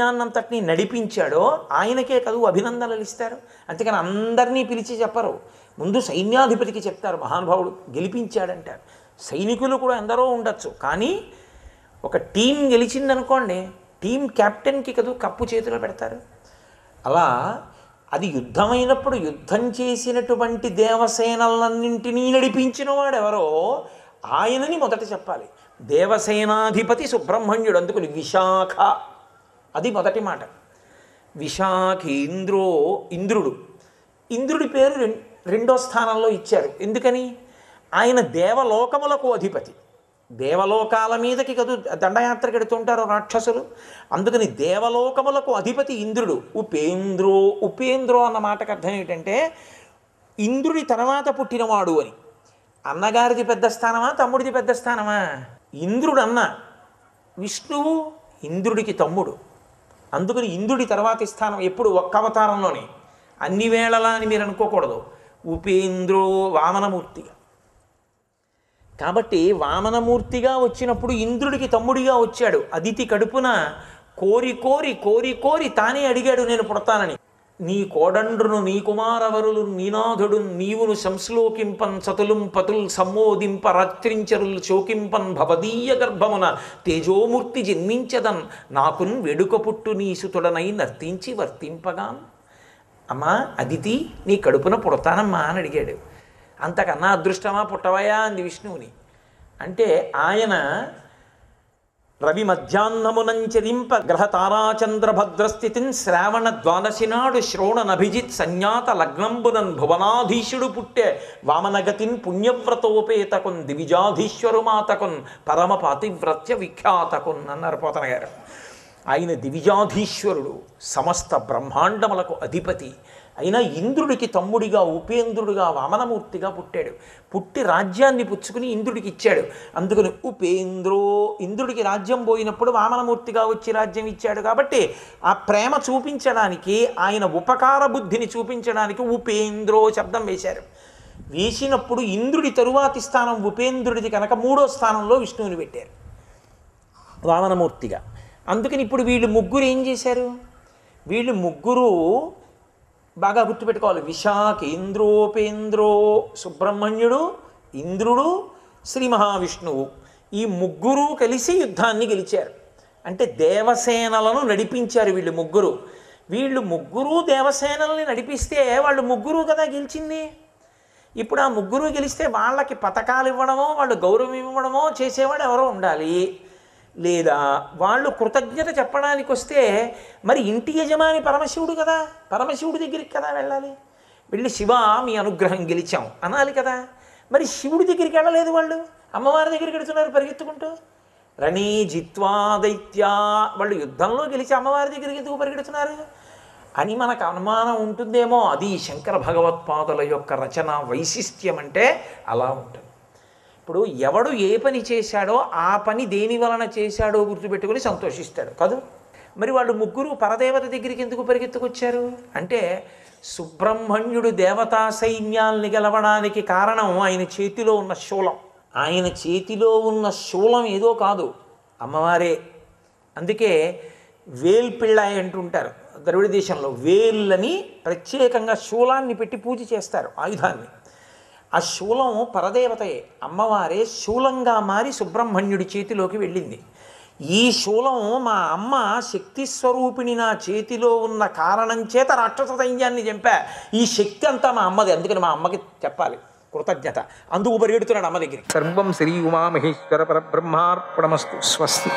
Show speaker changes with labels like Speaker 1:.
Speaker 1: సైన్యాన్నంతటినీ నడిపించాడో ఆయనకే కదూ అభినందనలు ఇస్తారు అంతేకాని అందరినీ పిలిచి చెప్పరు ముందు సైన్యాధిపతికి చెప్తారు మహానుభావుడు గెలిపించాడంటారు సైనికులు కూడా ఎందరో ఉండొచ్చు కానీ ఒక టీం గెలిచిందనుకోండి టీం కెప్టెన్కి కదూ కప్పు చేతిలో పెడతారు అలా అది యుద్ధమైనప్పుడు యుద్ధం చేసినటువంటి దేవసేనలన్నింటినీ నడిపించిన వాడెవరో ఆయనని మొదట చెప్పాలి దేవసేనాధిపతి సుబ్రహ్మణ్యుడు అందుకని విశాఖ అది మొదటి మాట విశాఖేంద్రో ఇంద్రుడు ఇంద్రుడి పేరు రెం- రెండో స్థానంలో ఇచ్చారు ఎందుకని ఆయన దేవలోకములకు అధిపతి దేవలోకాల మీదకి కదు దండయాత్ర కడుతుంటారు రాక్షసులు అందుకని దేవలోకములకు అధిపతి ఇంద్రుడు ఉపేంద్రో ఉపేంద్రో అన్న మాటకు అర్థం ఏంటంటే ఇంద్రుడి తర్వాత పుట్టినవాడు అని అన్నగారిది పెద్ద స్థానమా తమ్ముడిది పెద్ద స్థానమా ఇంద్రుడు అన్న విష్ణువు ఇంద్రుడికి తమ్ముడు అందుకని ఇంద్రుడి తర్వాతి స్థానం ఎప్పుడు ఒక్క అవతారంలోనే అన్ని వేళలా అని మీరు అనుకోకూడదు ఉపేంద్రో వామనమూర్తిగా కాబట్టి వామనమూర్తిగా వచ్చినప్పుడు ఇంద్రుడికి తమ్ముడిగా వచ్చాడు అదితి కడుపున కోరి కోరి కోరి కోరి తానే అడిగాడు నేను పుడతానని నీ కోడండ్రును నీ కుమారవరులు నీనాథుడు నీవును సంశ్లోకింపన్ సతులుం పతుల్ సమ్మోదింప రాత్రించరుల్ శోకింపన్ భవదీయ గర్భమున తేజోమూర్తి జన్మించదన్ నాకున్ వెడుక పుట్టు నీ సుతుడనై నర్తించి వర్తింపగాన్ అమ్మా అదితి నీ కడుపున పుడతానమ్మా అని అడిగాడు అంతకన్నా అదృష్టమా పుట్టవయా అంది విష్ణువుని అంటే ఆయన రవి మధ్యాహ్నమునంచరింప గ్రహ తారాచంద్ర భద్రస్థితిన్ శ్రావణ ద్వాదశి నాడు శ్రోణ నభిజిత్ సంజ్ఞాత లగ్నంబునన్ భువనాధీశుడు పుట్టే వామనగతిన్ పుణ్యవ్రతోపేతకున్ దివిజాధీశ్వరు మాతకున్ పరమ పాతివ్రత్య విఖ్యాతకున్ అన్నారు పోతన గారు ఆయన దివిజాధీశ్వరుడు సమస్త బ్రహ్మాండములకు అధిపతి అయినా ఇంద్రుడికి తమ్ముడిగా ఉపేంద్రుడిగా వామనమూర్తిగా పుట్టాడు పుట్టి రాజ్యాన్ని పుచ్చుకుని ఇంద్రుడికి ఇచ్చాడు అందుకని ఉపేంద్రో ఇంద్రుడికి రాజ్యం పోయినప్పుడు వామనమూర్తిగా వచ్చి రాజ్యం ఇచ్చాడు కాబట్టి ఆ ప్రేమ చూపించడానికి ఆయన ఉపకార బుద్ధిని చూపించడానికి ఉపేంద్రో శబ్దం వేశారు వేసినప్పుడు ఇంద్రుడి తరువాతి స్థానం ఉపేంద్రుడిది కనుక మూడో స్థానంలో విష్ణువుని పెట్టారు వామనమూర్తిగా అందుకని ఇప్పుడు వీళ్ళు ముగ్గురు ఏం చేశారు వీళ్ళు ముగ్గురు బాగా గుర్తుపెట్టుకోవాలి విశాఖ ఇంద్రోపేంద్రో సుబ్రహ్మణ్యుడు ఇంద్రుడు శ్రీ మహావిష్ణువు ఈ ముగ్గురు కలిసి యుద్ధాన్ని గెలిచారు అంటే దేవసేనలను నడిపించారు వీళ్ళు ముగ్గురు వీళ్ళు ముగ్గురు దేవసేనల్ని నడిపిస్తే వాళ్ళు ముగ్గురు కదా గెలిచింది ఇప్పుడు ఆ ముగ్గురు గెలిస్తే వాళ్ళకి పథకాలు ఇవ్వడమో వాళ్ళు గౌరవం ఇవ్వడమో చేసేవాడు ఎవరో ఉండాలి లేదా వాళ్ళు కృతజ్ఞత చెప్పడానికి వస్తే మరి ఇంటి యజమాని పరమశివుడు కదా పరమశివుడి దగ్గరికి కదా వెళ్ళాలి వెళ్ళి శివ మీ అనుగ్రహం గెలిచాం అనాలి కదా మరి శివుడి దగ్గరికి వెళ్ళలేదు వాళ్ళు అమ్మవారి దగ్గరికి వెళుతున్నారు పరిగెత్తుకుంటూ రణీ జిత్వా దైత్యా వాళ్ళు యుద్ధంలో గెలిచి అమ్మవారి దగ్గరికి ఎందుకు పరిగెడుతున్నారు అని మనకు అనుమానం ఉంటుందేమో అది శంకర భగవత్పాదుల యొక్క రచన వైశిష్ట్యం అంటే అలా ఉంటుంది ఇప్పుడు ఎవడు ఏ పని చేశాడో ఆ పని దేని వలన చేశాడో గుర్తుపెట్టుకుని సంతోషిస్తాడు కాదు మరి వాళ్ళు ముగ్గురు పరదేవత దగ్గరికి ఎందుకు పరిగెత్తుకొచ్చారు అంటే సుబ్రహ్మణ్యుడు దేవతా సైన్యాల్ని గెలవడానికి కారణం ఆయన చేతిలో ఉన్న శూలం ఆయన చేతిలో ఉన్న శూలం ఏదో కాదు అమ్మవారే అందుకే వేల్పిళ్ళాయి అంటుంటారు ద్రవిడ దేశంలో వేళ్ళని ప్రత్యేకంగా శూలాన్ని పెట్టి పూజ చేస్తారు ఆయుధాన్ని ఆ శూలం పరదేవతయే అమ్మవారే శూలంగా మారి సుబ్రహ్మణ్యుడి చేతిలోకి వెళ్ళింది ఈ శూలం మా అమ్మ శక్తి స్వరూపిణి నా చేతిలో ఉన్న కారణం చేత రాక్షస సైన్యాన్ని చంపా ఈ శక్తి అంతా మా అమ్మది అందుకని మా అమ్మకి చెప్పాలి కృతజ్ఞత అందుకు పరిగెడుతున్నాడు అమ్మ దగ్గరికి
Speaker 2: సర్వం శ్రీ ఉమామహేశ్వర పరబ్రహ్మార్పణమస్తు స్వస్తి